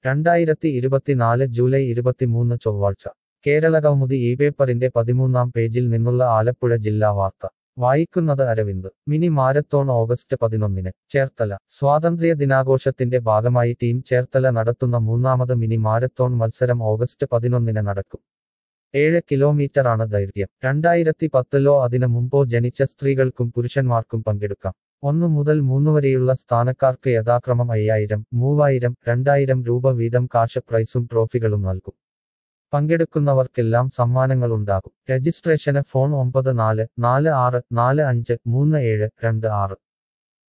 രണ്ടായിരത്തി ഇരുപത്തിനാല് ജൂലൈ ഇരുപത്തിമൂന്ന് ചൊവ്വാഴ്ച കേരള കൗമുദി ഈ പേപ്പറിന്റെ പതിമൂന്നാം പേജിൽ നിന്നുള്ള ആലപ്പുഴ ജില്ലാ വാർത്ത വായിക്കുന്നത് അരവിന്ദ് മിനി മാരത്തോൺ ഓഗസ്റ്റ് പതിനൊന്നിന് ചേർത്തല സ്വാതന്ത്ര്യ ദിനാഘോഷത്തിന്റെ ഭാഗമായി ടീം ചേർത്തല നടത്തുന്ന മൂന്നാമത് മിനി മാരത്തോൺ മത്സരം ഓഗസ്റ്റ് പതിനൊന്നിന് നടക്കും ഏഴ് കിലോമീറ്ററാണ് ദൈർഘ്യം രണ്ടായിരത്തി പത്തിലോ അതിനു മുമ്പോ ജനിച്ച സ്ത്രീകൾക്കും പുരുഷന്മാർക്കും പങ്കെടുക്കാം ഒന്നു മുതൽ മൂന്ന് വരെയുള്ള സ്ഥാനക്കാർക്ക് യഥാക്രമം അയ്യായിരം മൂവായിരം രണ്ടായിരം രൂപ വീതം കാശ് പ്രൈസും ട്രോഫികളും നൽകും പങ്കെടുക്കുന്നവർക്കെല്ലാം സമ്മാനങ്ങളുണ്ടാകും രജിസ്ട്രേഷന് ഫോൺ ഒമ്പത് നാല് നാല് ആറ് നാല് അഞ്ച് മൂന്ന് ഏഴ് രണ്ട് ആറ്